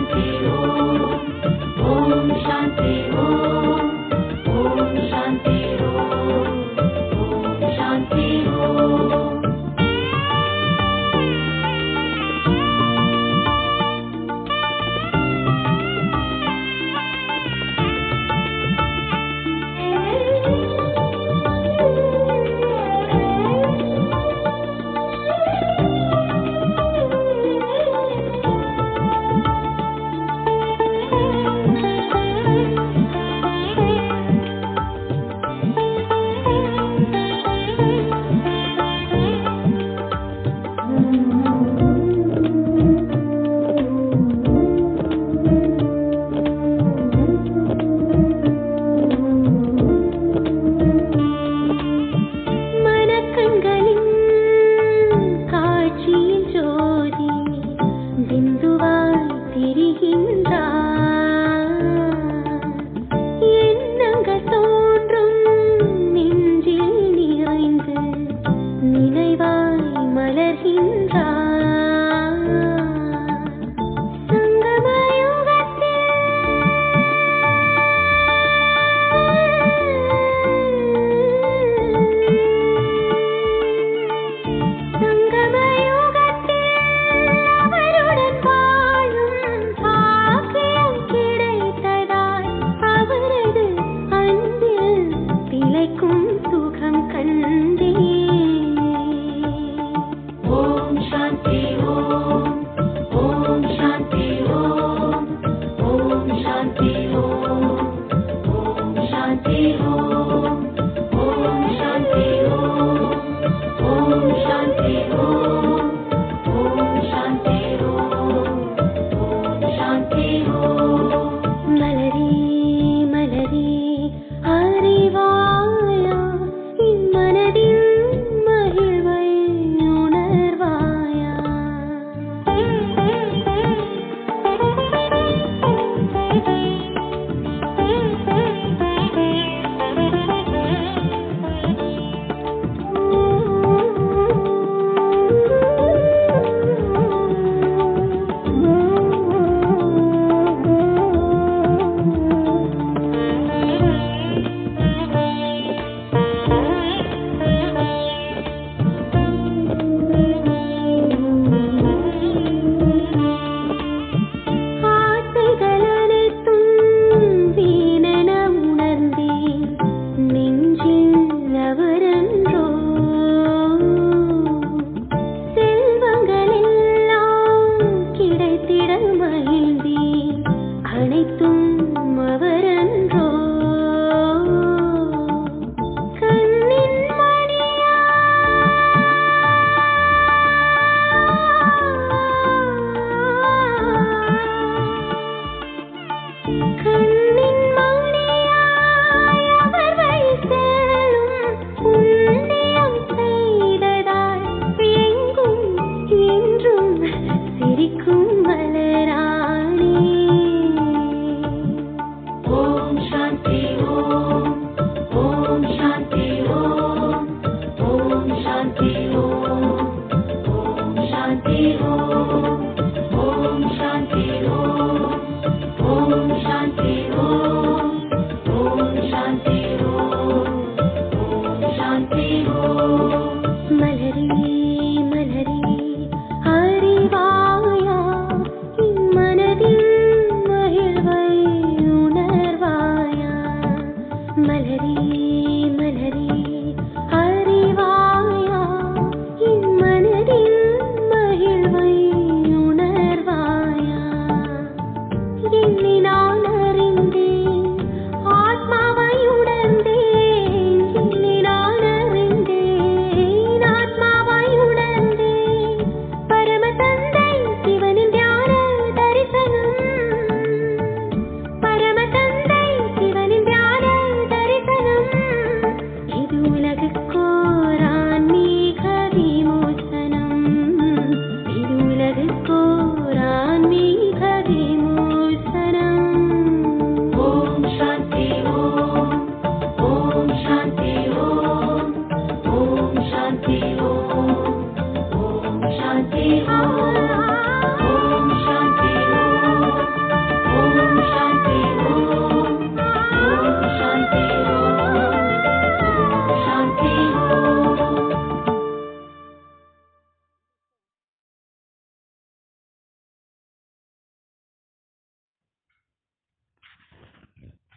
சாந்தி ஓம் ஓம் சாந்தி ஓம் ஓம் சாந்தி ஓம் ஓம் சாந்தி ஓம் மனக்கண்களின் காட்சியில் ஜோதி பிந்துவாய் திரிகின்றார் எண்ணங்கள் தோன்றும் நெஞ்சில் நிறைந்து நினைவாய் மலர்கின்றார் சங்கமயுகத்தில் அவருடன் வாழும்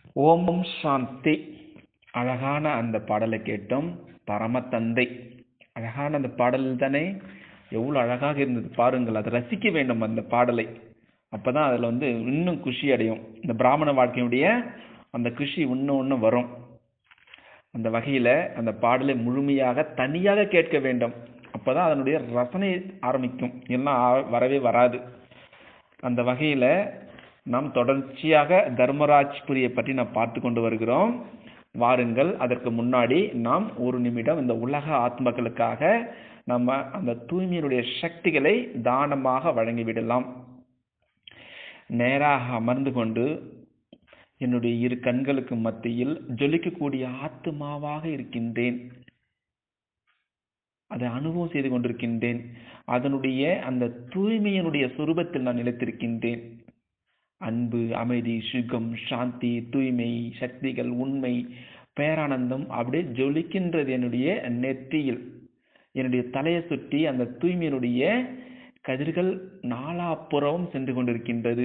ஓம் சாந்தி அழகான அந்த பாடலை கேட்டோம் பரமதந்தை அழகான அந்த பாடல் தானே எவ்வளோ அழகாக இருந்தது பாருங்கள் அதை ரசிக்க வேண்டும் அந்த பாடலை அப்பதான் அதில் வந்து இன்னும் குஷி அடையும் இந்த பிராமண வாழ்க்கையுடைய அந்த குஷி இன்னும் இன்னும் வரும் அந்த வகையில் அந்த பாடலை முழுமையாக தனியாக கேட்க வேண்டும் அப்பதான் அதனுடைய ரசனை ஆரம்பிக்கும் எல்லாம் ஆ- வரவே வராது அந்த வகையில் நாம் தொடர்ச்சியாக தர்மராஜ்புரியை பற்றி நாம் பார்த்து கொண்டு வருகிறோம் வாருங்கள் அதற்கு முன்னாடி நாம் ஒரு நிமிடம் இந்த உலக ஆத்மக்களுக்காக நம்ம அந்த தூய்மையினுடைய சக்திகளை தானமாக வழங்கிவிடலாம் நேராக அமர்ந்து கொண்டு என்னுடைய இரு கண்களுக்கு மத்தியில் ஜொலிக்கக்கூடிய ஆத்மாவாக இருக்கின்றேன் அதை அனுபவம் செய்து கொண்டிருக்கின்றேன் அதனுடைய அந்த தூய்மையினுடைய சுரூபத்தில் நான் நிலைத்திருக்கின்றேன் அன்பு அமைதி சுகம் சாந்தி தூய்மை சக்திகள் உண்மை பேரானந்தம் அப்படியே ஜொலிக்கின்றது என்னுடைய நெற்றியில் என்னுடைய தலையை சுற்றி அந்த தூய்மையினுடைய கதிர்கள் நாலாப்புறமும் சென்று கொண்டிருக்கின்றது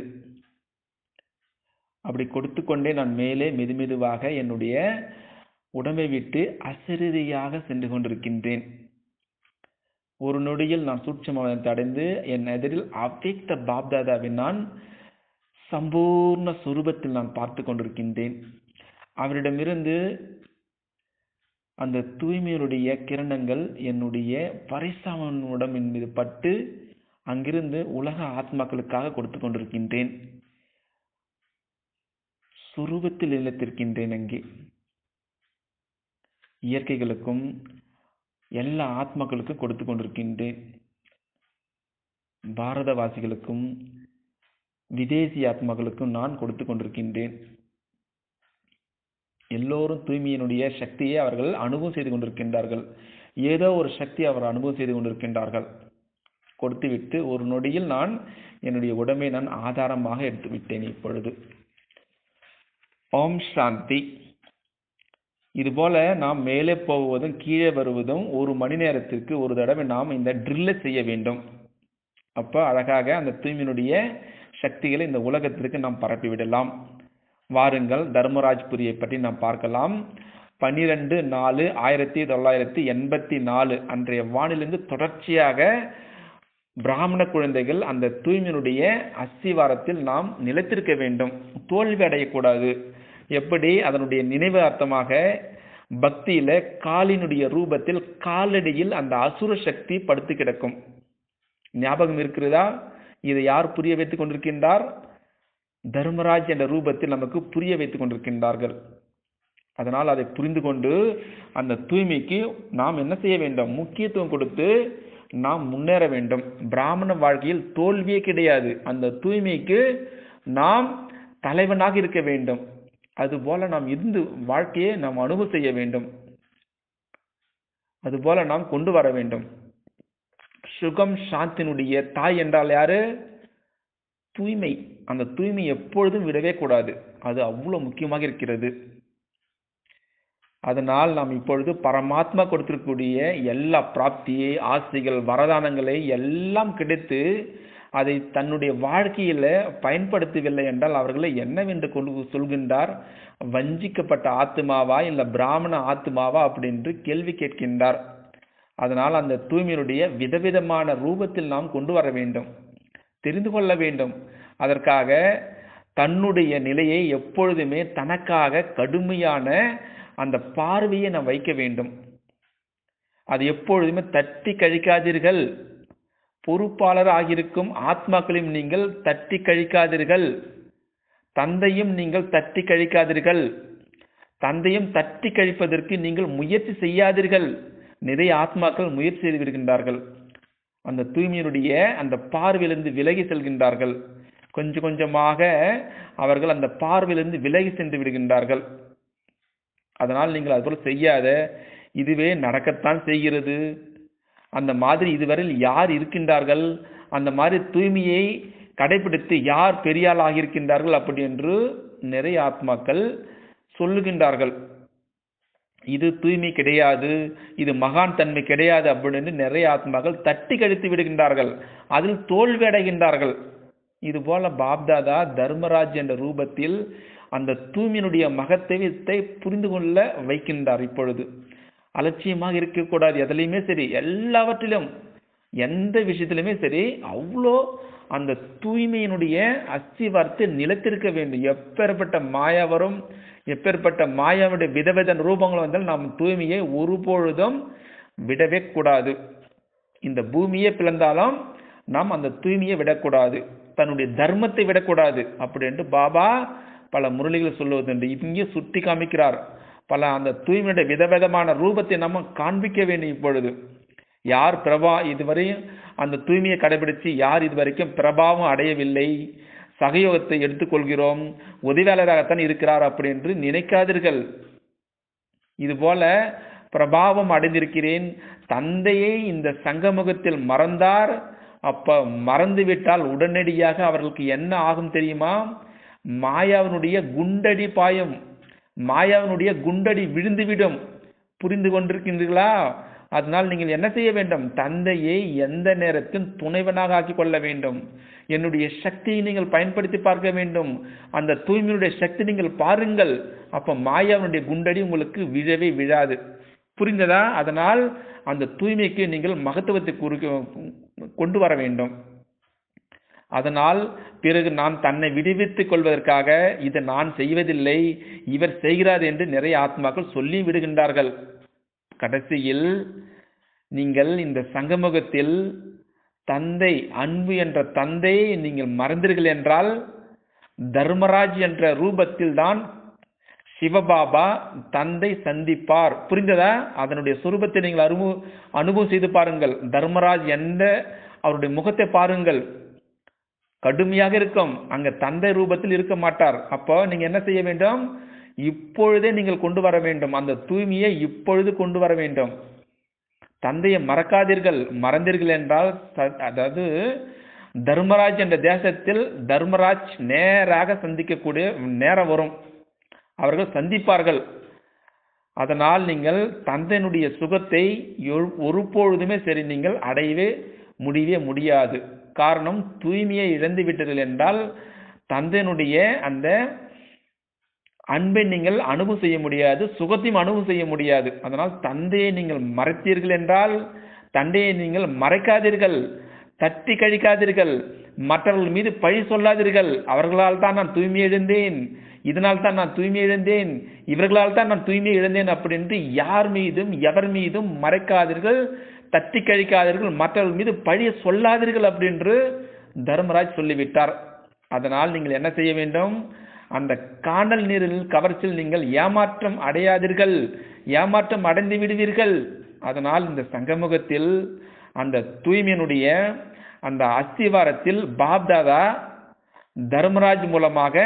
அப்படி கொடுத்து கொண்டே நான் மேலே மெதுமெதுவாக என்னுடைய உடம்பை விட்டு அசரீரியாக சென்று கொண்டிருக்கின்றேன் ஒரு நொடியில் நான் சூட்சமத்தை அடைந்து என் எதிரில் அவ்வியக்த பாப்தாதாவை நான் சம்பூர்ண சுரூபத்தில் நான் பார்த்து கொண்டிருக்கின்றேன் அவரிடமிருந்து அந்த தூய்மையுடைய கிரணங்கள் என்னுடைய பரிசாமன் உடம்பின் மீது பட்டு அங்கிருந்து உலக ஆத்மாக்களுக்காக கொடுத்து கொண்டிருக்கின்றேன் சுரூபத்தில் நிலைத்திருக்கின்றேன் அங்கே இயற்கைகளுக்கும் எல்லா ஆத்மாக்களுக்கும் கொடுத்து கொண்டிருக்கின்றேன் பாரதவாசிகளுக்கும் விதேசி ஆத்மாக்களுக்கும் நான் கொடுத்து கொண்டிருக்கின்றேன் எல்லோரும் தூய்மையினுடைய சக்தியை அவர்கள் அனுபவம் செய்து கொண்டிருக்கின்றார்கள் ஏதோ ஒரு சக்தி அவர் அனுபவம் செய்து கொண்டிருக்கின்றார்கள் கொடுத்துவிட்டு ஒரு நொடியில் நான் என்னுடைய உடம்பை நான் ஆதாரமாக எடுத்து விட்டேன் இப்பொழுது ஓம் சாந்தி இதுபோல நாம் மேலே போவதும் கீழே வருவதும் ஒரு மணி நேரத்திற்கு ஒரு தடவை நாம் இந்த ட்ரில்லை செய்ய வேண்டும் அப்போ அழகாக அந்த தூய்மையினுடைய சக்திகளை இந்த உலகத்திற்கு நாம் பரப்பி விடலாம் வாருங்கள் தர்மராஜ்புரியை பற்றி நாம் பார்க்கலாம் பன்னிரெண்டு நாலு ஆயிரத்தி தொள்ளாயிரத்தி எண்பத்தி நாலு அன்றைய வானிலிருந்து தொடர்ச்சியாக பிராமண குழந்தைகள் அந்த தூய்மையினுடைய அஸ்திவாரத்தில் நாம் நிலைத்திருக்க வேண்டும் தோல்வி அடையக்கூடாது எப்படி அதனுடைய நினைவு அர்த்தமாக பக்தியில காலினுடைய ரூபத்தில் காலடியில் அந்த அசுர சக்தி படுத்து கிடக்கும் ஞாபகம் இருக்கிறதா இதை யார் புரிய வைத்துக் கொண்டிருக்கின்றார் தர்மராஜ் என்ற ரூபத்தில் நமக்கு புரிய வைத்துக் கொண்டிருக்கின்றார்கள் அதனால் அதை புரிந்து கொண்டு அந்த தூய்மைக்கு நாம் என்ன செய்ய வேண்டும் முக்கியத்துவம் கொடுத்து நாம் முன்னேற வேண்டும் பிராமண வாழ்க்கையில் தோல்வியே கிடையாது அந்த தூய்மைக்கு நாம் தலைவனாக இருக்க வேண்டும் அதுபோல நாம் இருந்து வாழ்க்கையை நாம் அனுபவம் செய்ய வேண்டும் அதுபோல நாம் கொண்டு வர வேண்டும் சுகம் சாந்தினுடைய தாய் என்றால் யாரு தூய்மை அந்த தூய்மை எப்பொழுதும் விடவே கூடாது அது அவ்வளவு முக்கியமாக இருக்கிறது அதனால் நாம் இப்பொழுது பரமாத்மா கொடுத்திருக்கக்கூடிய எல்லா பிராப்தியை ஆசைகள் வரதானங்களை எல்லாம் கிடைத்து அதை தன்னுடைய வாழ்க்கையில பயன்படுத்தவில்லை என்றால் அவர்களை என்னவென்று கொண்டு சொல்கின்றார் வஞ்சிக்கப்பட்ட ஆத்மாவா இல்ல பிராமண ஆத்மாவா அப்படின்னு கேள்வி கேட்கின்றார் அதனால் அந்த தூய்மையினுடைய விதவிதமான ரூபத்தில் நாம் கொண்டு வர வேண்டும் தெரிந்து கொள்ள வேண்டும் அதற்காக தன்னுடைய நிலையை எப்பொழுதுமே தனக்காக கடுமையான அந்த பார்வையை நாம் வைக்க வேண்டும் அது எப்பொழுதுமே தட்டி கழிக்காதீர்கள் பொறுப்பாளர் ஆகியிருக்கும் ஆத்மாக்களையும் நீங்கள் தட்டி கழிக்காதீர்கள் தந்தையும் நீங்கள் தட்டி கழிக்காதீர்கள் தந்தையும் தட்டி கழிப்பதற்கு நீங்கள் முயற்சி செய்யாதீர்கள் நிறைய ஆத்மாக்கள் முயற்சி செய்து விடுகின்றார்கள் அந்த தூய்மையினுடைய அந்த பார்வையிலிருந்து விலகி செல்கின்றார்கள் கொஞ்சம் கொஞ்சமாக அவர்கள் அந்த பார்வையிலிருந்து விலகி சென்று விடுகின்றார்கள் அதனால் நீங்கள் அதுபோல செய்யாத இதுவே நடக்கத்தான் செய்கிறது அந்த மாதிரி இதுவரையில் யார் இருக்கின்றார்கள் அந்த மாதிரி தூய்மையை கடைபிடித்து யார் பெரியாள் ஆகியிருக்கின்றார்கள் அப்படி என்று நிறைய ஆத்மாக்கள் சொல்லுகின்றார்கள் இது தூய்மை கிடையாது இது மகான் தன்மை கிடையாது அப்படின்னு நிறைய ஆத்மாக்கள் தட்டி கழித்து விடுகின்றார்கள் அதில் தோல்வி அடைகின்றார்கள் இது போல பாப்தாதா தர்மராஜ் என்ற ரூபத்தில் அந்த தூய்மையினுடைய மகத்துவத்தை புரிந்து கொள்ள வைக்கின்றார் இப்பொழுது அலட்சியமாக இருக்கக்கூடாது எதுலையுமே சரி எல்லாவற்றிலும் எந்த விஷயத்திலுமே சரி அவ்வளோ அந்த தூய்மையினுடைய அஸ்திவாரத்தை நிலைத்திருக்க வேண்டும் எப்பேற்பட்ட மாயா வரும் எப்பேற்பட்ட மாயாவுடைய விதவித ரூபங்கள் வந்தால் நாம் தூய்மையை ஒருபொழுதும் விடவே கூடாது இந்த பூமியே பிளந்தாலும் நாம் அந்த தூய்மையை விடக்கூடாது தன்னுடைய தர்மத்தை விடக்கூடாது அப்படின்ட்டு பாபா பல முரளிகள் சொல்லுவதுண்டு இங்கே சுட்டி காமிக்கிறார் பல அந்த தூய்மையுடைய விதவிதமான ரூபத்தை நம்ம காண்பிக்க வேண்டும் இப்பொழுது யார் பிரபா இதுவரையும் அந்த தூய்மையை கடைபிடிச்சு யார் இதுவரைக்கும் பிரபாவம் அடையவில்லை சகயோகத்தை எடுத்துக்கொள்கிறோம் உதவியாளராகத்தான் இருக்கிறார் அப்படி என்று நினைக்காதீர்கள் இது போல பிரபாவம் அடைந்திருக்கிறேன் தந்தையை இந்த சங்கமுகத்தில் மறந்தார் அப்ப மறந்துவிட்டால் உடனடியாக அவர்களுக்கு என்ன ஆகும் தெரியுமா மாயாவினுடைய குண்டடி பாயம் மாயாவினுடைய குண்டடி விழுந்துவிடும் புரிந்து கொண்டிருக்கின்றீர்களா அதனால் நீங்கள் என்ன செய்ய வேண்டும் தந்தையை எந்த நேரத்தில் துணைவனாக ஆக்கிக் கொள்ள வேண்டும் என்னுடைய சக்தியை நீங்கள் பயன்படுத்தி பார்க்க வேண்டும் அந்த தூய்மையுடைய சக்தி நீங்கள் பாருங்கள் அப்ப மாயாவினுடைய குண்டடி உங்களுக்கு விழவே விழாது புரிந்ததா அதனால் அந்த தூய்மைக்கு நீங்கள் மகத்துவத்தை குறுக்க கொண்டு வர வேண்டும் அதனால் பிறகு நான் தன்னை விடுவித்துக் கொள்வதற்காக இதை நான் செய்வதில்லை இவர் செய்கிறார் என்று நிறைய ஆத்மாக்கள் சொல்லி விடுகின்றார்கள் கடைசியில் நீங்கள் இந்த சங்கமுகத்தில் தந்தை அன்பு என்ற தந்தையை நீங்கள் மறந்தீர்கள் என்றால் தர்மராஜ் என்ற ரூபத்தில் தான் சிவபாபா தந்தை சந்திப்பார் புரிந்ததா அதனுடைய சுரூபத்தை நீங்கள் அனுபவ அனுபவம் செய்து பாருங்கள் தர்மராஜ் என்ற அவருடைய முகத்தை பாருங்கள் கடுமையாக இருக்கும் அங்க தந்தை ரூபத்தில் இருக்க மாட்டார் அப்போ நீங்க என்ன செய்ய வேண்டும் இப்பொழுதே நீங்கள் கொண்டு வர வேண்டும் அந்த தூய்மையை இப்பொழுது கொண்டு வர வேண்டும் தந்தையை மறக்காதீர்கள் மறந்தீர்கள் என்றால் ச- அதாவது தர்மராஜ் என்ற தேசத்தில் தர்மராஜ் நேராக சந்திக்கக்கூடிய நேரம் வரும் அவர்கள் சந்திப்பார்கள் அதனால் நீங்கள் தந்தையினுடைய சுகத்தை எொ- ஒருபொழுதுமே சரி நீங்கள் அடையவே முடியவே முடியாது காரணம் தூய்மையை இழந்து விட்டீர்கள் என்றால் தந்தையினுடைய அந்த அன்பை நீங்கள் அனுபவம் செய்ய முடியாது சுகத்தையும் அனுபவம் செய்ய முடியாது அதனால் தந்தையை நீங்கள் மறைத்தீர்கள் என்றால் தந்தையை நீங்கள் மறைக்காதீர்கள் தட்டி கழிக்காதீர்கள் மற்றவர்கள் மீது பழி சொல்லாதீர்கள் அவர்களால் தான் நான் தூய்மை இழந்தேன் இதனால் தான் நான் தூய்மை இழந்தேன் இவர்களால் தான் நான் தூய்மை இழந்தேன் அப்படின்ட்டு யார் மீதும் எவர் மீதும் மறைக்காதீர்கள் தட்டி கழிக்காதீர்கள் மற்றவர்கள் மீது பழிய சொல்லாதீர்கள் அப்படின்று தர்மராஜ் சொல்லிவிட்டார் அதனால் நீங்கள் என்ன செய்ய வேண்டும் அந்த காணல் நீரில் கவர்ச்சியில் நீங்கள் ஏமாற்றம் அடையாதீர்கள் ஏமாற்றம் அடைந்து விடுவீர்கள் அதனால் இந்த சங்கமுகத்தில் அந்த தூய்மையினுடைய அந்த அஸ்திவாரத்தில் பாப்தாதா தர்மராஜ் மூலமாக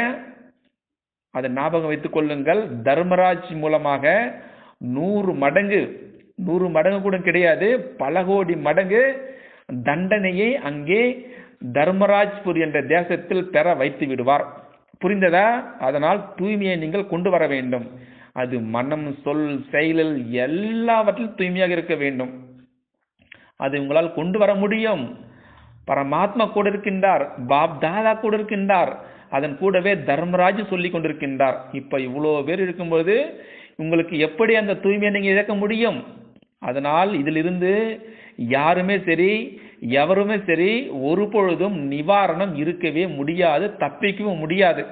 அதை ஞாபகம் வைத்துக் கொள்ளுங்கள் தர்மராஜ் மூலமாக நூறு மடங்கு நூறு மடங்கு கூட கிடையாது பல கோடி மடங்கு தண்டனையை அங்கே தர்மராஜ்பூர் என்ற தேசத்தில் பெற வைத்து விடுவார் புரிந்ததா அதனால் தூய்மையை நீங்கள் கொண்டு வர வேண்டும் அது மனம் சொல் செயலில் எல்லாவற்றிலும் தூய்மையாக இருக்க வேண்டும் அது உங்களால் கொண்டு வர முடியும் பரமாத்மா கூட இருக்கின்றார் பாப் தாதா கூட இருக்கின்றார் அதன் கூடவே தர்மராஜ் சொல்லி கொண்டிருக்கின்றார் இப்ப இவ்வளோ பேர் இருக்கும்போது உங்களுக்கு எப்படி அந்த தூய்மையை நீங்க இழக்க முடியும் அதனால் இதிலிருந்து யாருமே சரி எவருமே சரி ஒரு பொழுதும் நிவாரணம் இருக்கவே முடியாது தப்பிக்கவும் முடியாது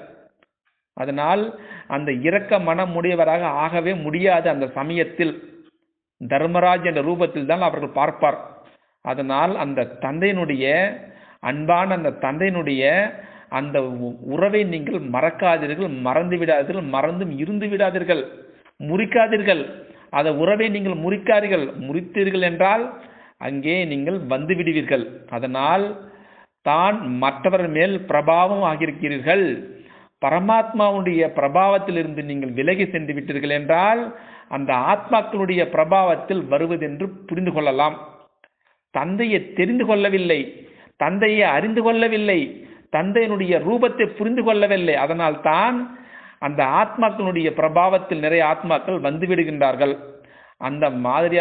அதனால் அந்த இரக்க மனம் உடையவராக ஆகவே முடியாது அந்த சமயத்தில் தர்மராஜ் என்ற ரூபத்தில் தான் அவர்கள் பார்ப்பார் அதனால் அந்த தந்தையினுடைய அன்பான அந்த தந்தையினுடைய அந்த உ- உறவை நீங்கள் மறக்காதீர்கள் மறந்து விடாதீர்கள் மறந்தும் இருந்து விடாதீர்கள் முறிக்காதீர்கள் அந்த உறவை நீங்கள் முறிக்காதீர்கள் முறித்தீர்கள் என்றால் அங்கே நீங்கள் வந்து விடுவீர்கள் அதனால் தான் மற்றவர் மேல் பிரபாவம் ஆகியிருக்கிறீர்கள் பரமாத்மாவுடைய பிரபாவத்திலிருந்து நீங்கள் விலகி சென்று விட்டீர்கள் என்றால் அந்த ஆத்மாக்களுடைய பிரபாவத்தில் வருவதென்று புரிந்து கொள்ளலாம் தந்தையை தெரிந்து கொள்ளவில்லை தந்தையை அறிந்து கொள்ளவில்லை தந்தையினுடைய ரூபத்தை புரிந்து கொள்ளவில்லை அதனால் தான் அந்த ஆத்மாக்களுடைய பிரபாவத்தில் நிறைய ஆத்மாக்கள் வந்து விடுகின்றார்கள் அந்த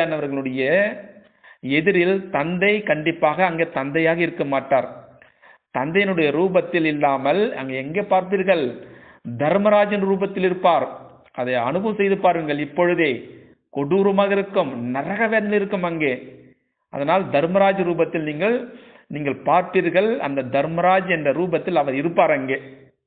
மாதிரியானவர்களுடைய எதிரில் தந்தை கண்டிப்பாக அங்கே தந்தையாக இருக்க மாட்டார் தந்தையினுடைய ரூபத்தில் இல்லாமல் அங்க எங்கே பார்ப்பீர்கள் தர்மராஜன் ரூபத்தில் இருப்பார் அதை அனுபவம் செய்து பாருங்கள் இப்பொழுதே கொடூரமாக இருக்கும் நரக வேதனை இருக்கும் அங்கே அதனால் தர்மராஜ் ரூபத்தில் நீங்கள் நீங்கள் பார்ப்பீர்கள் அந்த தர்மராஜ் என்ற ரூபத்தில் அவர் இருப்பார் அங்கே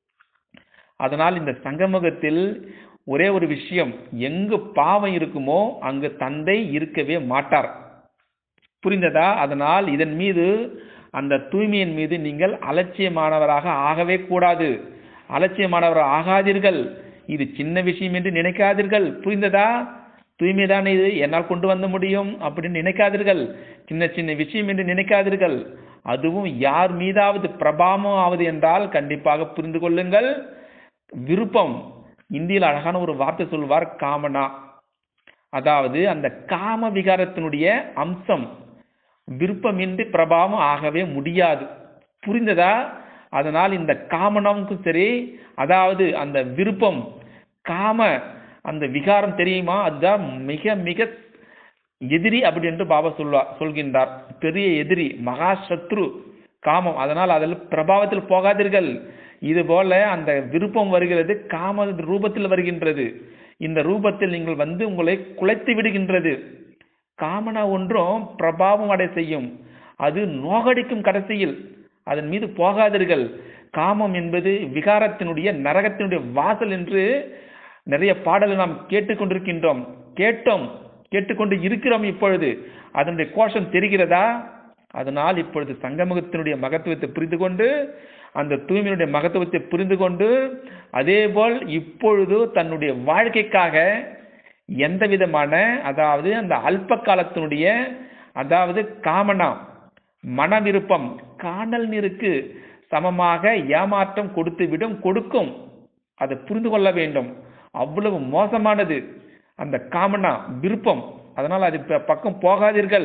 அதனால் இந்த சங்கமுகத்தில் ஒரே ஒரு விஷயம் எங்கு பாவம் இருக்குமோ அங்கு தந்தை இருக்கவே மாட்டார் புரிந்ததா அதனால் இதன் மீது அந்த தூய்மையின் மீது நீங்கள் அலட்சியமானவராக ஆகவே கூடாது அலட்சியமானவர் ஆகாதீர்கள் இது சின்ன விஷயம் என்று நினைக்காதீர்கள் புரிந்ததா தூய்மைதானே இது என்னால் கொண்டு வந்த முடியும் அப்படின்னு நினைக்காதீர்கள் சின்ன சின்ன விஷயம் என்று நினைக்காதீர்கள் அதுவும் யார் மீதாவது பிரபாவம் ஆவது என்றால் கண்டிப்பாக புரிந்து கொள்ளுங்கள் விருப்பம் இந்தியில் அழகான ஒரு வார்த்தை சொல்வார் காமனா அதாவது அந்த காம விகாரத்தினுடைய அம்சம் விருப்பமின்றி பிரபாவம் ஆகவே முடியாது புரிந்ததா அதனால் இந்த காமனமுக்கும் சரி அதாவது அந்த விருப்பம் காம அந்த விகாரம் தெரியுமா அதுதான் மிக மிக எதிரி அப்படி என்று பாபா சொல்வார் சொல்கின்றார் பெரிய எதிரி மகா சத்ரு காமம் அதனால் அதில் பிரபாவத்தில் போகாதீர்கள் இது போல அந்த விருப்பம் வருகிறது காம ரூபத்தில் வருகின்றது இந்த ரூபத்தில் நீங்கள் வந்து உங்களை குலைத்து விடுகின்றது காமனா ஒன்றும் பிரபாவம் அடை செய்யும் அது நோகடிக்கும் கடைசியில் அதன் மீது போகாதீர்கள் காமம் என்பது விகாரத்தினுடைய நரகத்தினுடைய வாசல் என்று நிறைய பாடலை நாம் கேட்டுக்கொண்டிருக்கின்றோம் கேட்டோம் கேட்டுக்கொண்டு இருக்கிறோம் இப்பொழுது அதனுடைய கோஷம் தெரிகிறதா அதனால் இப்பொழுது சங்கமுகத்தினுடைய மகத்துவத்தை புரிந்து கொண்டு அந்த தூய்மையினுடைய மகத்துவத்தை புரிந்து கொண்டு அதேபோல் இப்பொழுது தன்னுடைய வாழ்க்கைக்காக எந்த விதமான அதாவது அந்த அல்ப காலத்தினுடைய அதாவது காமனா மன விருப்பம் காணல் நீருக்கு சமமாக ஏமாற்றம் கொடுத்து விடும் கொடுக்கும் அதை புரிந்து கொள்ள வேண்டும் அவ்வளவு மோசமானது அந்த காமனா விருப்பம் அதனால் அது ப- பக்கம் போகாதீர்கள்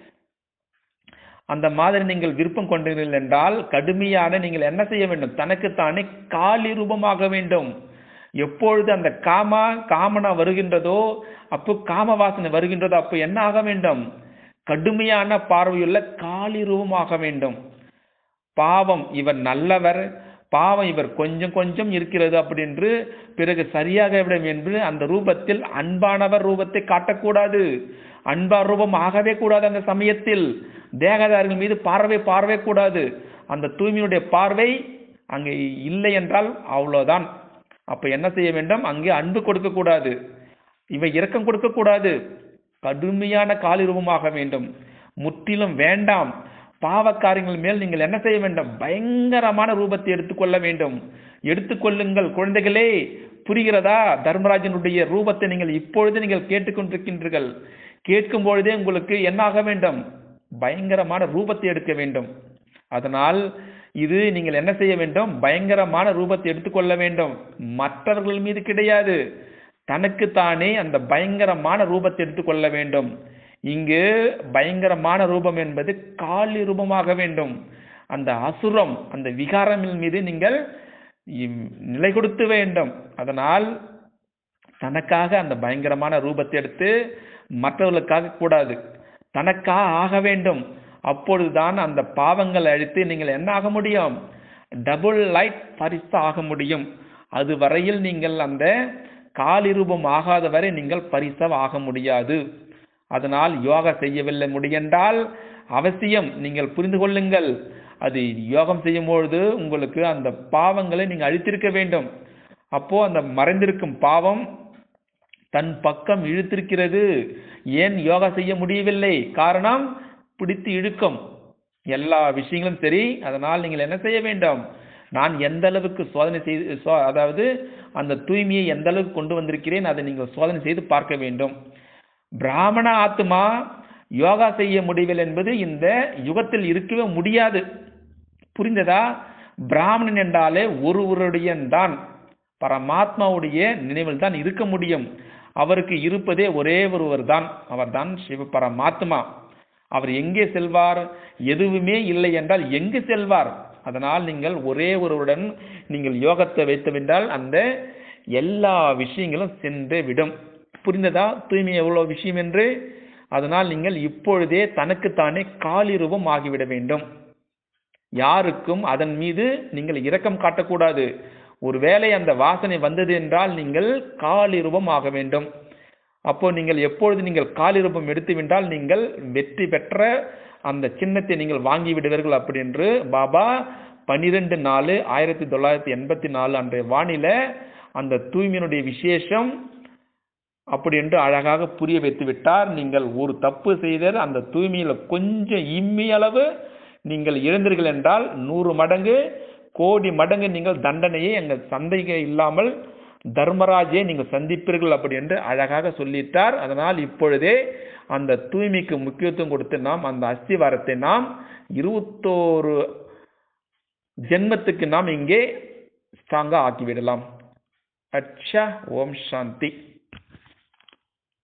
அந்த மாதிரி நீங்கள் விருப்பம் கொண்டீர்கள் என்றால் கடுமையான நீங்கள் என்ன செய்ய வேண்டும் தனக்குத்தானே காலி ரூபமாக வேண்டும் எப்பொழுது அந்த காமா காமனா வருகின்றதோ அப்போ காம வாசனை வருகின்றதோ அப்போ என்ன ஆக வேண்டும் கடுமையான பார்வையுள்ள காலி ரூபமாக வேண்டும் பாவம் இவர் நல்லவர் பாவம் இவர் கொஞ்சம் கொஞ்சம் இருக்கிறது அப்படி என்று பிறகு சரியாக விடும் என்று அந்த ரூபத்தில் அன்பானவர் ரூபத்தை காட்டக்கூடாது அன்பா ரூபம் ஆகவே கூடாது அந்த சமயத்தில் தேகதாரிகள் மீது பார்வை பார்வை கூடாது அந்த தூய்மையுடைய பார்வை அங்கே இல்லை என்றால் அவ்வளவுதான் அப்ப என்ன செய்ய வேண்டும் அங்கே அன்பு கொடுக்க கூடாது இவை இரக்கம் கொடுக்க கூடாது கடுமையான காலி ரூபமாக வேண்டும் முற்றிலும் வேண்டாம் பாவக்காரியங்கள் மேல் நீங்கள் என்ன செய்ய வேண்டும் பயங்கரமான ரூபத்தை எடுத்துக்கொள்ள வேண்டும் எடுத்துக்கொள்ளுங்கள் குழந்தைகளே புரிகிறதா தர்மராஜனுடைய ரூபத்தை நீங்கள் இப்பொழுது நீங்கள் கேட்டுக்கொண்டிருக்கின்றீர்கள் கேட்கும் பொழுதே உங்களுக்கு என்ன ஆக வேண்டும் பயங்கரமான ரூபத்தை எடுக்க வேண்டும் அதனால் இது நீங்கள் என்ன செய்ய வேண்டும் பயங்கரமான ரூபத்தை எடுத்துக்கொள்ள வேண்டும் மற்றவர்கள் மீது கிடையாது தனக்குத்தானே அந்த பயங்கரமான ரூபத்தை எடுத்துக்கொள்ள வேண்டும் இங்கு பயங்கரமான ரூபம் என்பது காலி ரூபமாக வேண்டும் அந்த அசுரம் அந்த விகாரமின் மீது நீங்கள் இம்- நிலை கொடுத்து வேண்டும் அதனால் தனக்காக அந்த பயங்கரமான ரூபத்தை எடுத்து மற்றவர்களுக்காக கூடாது தனக்காக ஆக வேண்டும் அப்பொழுதுதான் அந்த பாவங்களை அழித்து நீங்கள் என்ன ஆக முடியும் டபுள் லைட் பரிசு ஆக முடியும் அது வரையில் நீங்கள் அந்த காலி ரூபம் ஆகாத வரை நீங்கள் பரிசவ ஆக முடியாது அதனால் யோகா செய்யவில்லை முடியென்றால் அவசியம் நீங்கள் புரிந்து கொள்ளுங்கள் அது யோகம் செய்யும் பொழுது உங்களுக்கு அந்த பாவங்களை நீங்கள் அழித்திருக்க வேண்டும் அப்போ அந்த மறைந்திருக்கும் பாவம் தன் பக்கம் இழுத்திருக்கிறது ஏன் யோகா செய்ய முடியவில்லை காரணம் பிடித்து இழுக்கும் எல்லா விஷயங்களும் சரி அதனால் நீங்கள் என்ன செய்ய வேண்டும் நான் எந்த அளவுக்கு சோதனை செய்து சோ- அதாவது அந்த தூய்மையை எந்த அளவுக்கு கொண்டு வந்திருக்கிறேன் அதை நீங்கள் சோதனை செய்து பார்க்க வேண்டும் பிராமண ஆத்மா யோகா செய்ய முடியவில்லை என்பது இந்த யுகத்தில் இருக்கவே முடியாது புரிந்ததா பிராமணன் என்றாலே ஒருவருடைய தான் பரமாத்மாவுடைய நினைவில் தான் இருக்க முடியும் அவருக்கு இருப்பதே ஒரே ஒருவர் தான் அவர்தான் சிவ பரமாத்மா அவர் எங்கே செல்வார் எதுவுமே இல்லை என்றால் எங்கு செல்வார் அதனால் நீங்கள் ஒரே ஒருவருடன் நீங்கள் யோகத்தை வைத்துவிட்டால் அந்த எல்லா விஷயங்களும் சென்று விடும் புரிந்ததா தூய்மை எவ்வளவு விஷயம் என்று அதனால் நீங்கள் இப்பொழுதே தனக்குத்தானே காலிருவம் ஆகிவிட வேண்டும் யாருக்கும் அதன் மீது நீங்கள் இரக்கம் காட்டக்கூடாது ஒருவேளை அந்த வாசனை வந்தது என்றால் நீங்கள் காலிருபம் ஆக வேண்டும் அப்போ நீங்கள் எப்பொழுது நீங்கள் காலிருபம் எடுத்து விட்டால் நீங்கள் வெற்றி பெற்ற அந்த சின்னத்தை நீங்கள் வாங்கி விடுவீர்கள் அப்படி என்று பாபா பனிரெண்டு நாலு ஆயிரத்தி தொள்ளாயிரத்தி எண்பத்தி நாலு அன்றைய வானில அந்த தூய்மையினுடைய விசேஷம் அப்படி என்று அழகாக புரிய வைத்து விட்டார் நீங்கள் ஒரு தப்பு செய்தால் அந்த தூய்மையில கொஞ்சம் இம்மி அளவு நீங்கள் இழந்தீர்கள் என்றால் நூறு மடங்கு கோடி மடங்கு நீங்கள் தண்டனையை எங்கள் சந்தைகள் இல்லாமல் தர்மராஜே நீங்கள் சந்திப்பீர்கள் அப்படி என்று அழகாக சொல்லிட்டார் அதனால் இப்பொழுதே அந்த தூய்மைக்கு முக்கியத்துவம் கொடுத்து நாம் அந்த அஸ்திவாரத்தை நாம் இருபத்தோரு ஜென்மத்துக்கு நாம் இங்கே ஸ்ட்ராங்கா ஆக்கிவிடலாம் அச்சா ஓம் சாந்தி